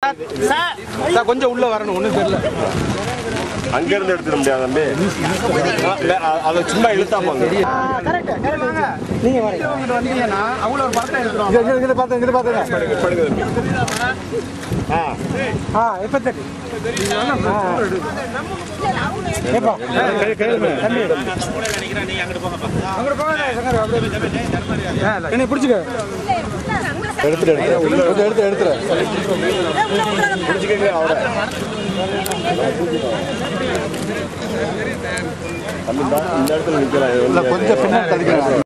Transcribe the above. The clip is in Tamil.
சார் கொஞ்சம் உள்ள வரணும் ஒன்றும் தெரியல அங்க இருந்து எடுத்துட முடியாது தம்பி அ- அதை சும்மா இழுத்தா போங்க நீங்க வரீங்க வந்தீங்கன்னா அவ்வளோ ஒரு படத்தை எடுத்துருவோம் இங்க இங்க பார்த்து இங்க பார்த்துங்க ஆ ஆ இப்போ தட்டி ஏப்பா தம்பி அங்கிட்டு போங்க சங்கர் அப்படியே என்னை பிடிச்சிக்க எடுத்துட்டு எடுத்து எடுத்து எடுத்து பிடிச்சிக்கங்க அவரை தம்பி இந்தா, இந்த இடத்துல நிக்கலாம் கொஞ்சம் பின்னாடி தள்ளிக்கலாம்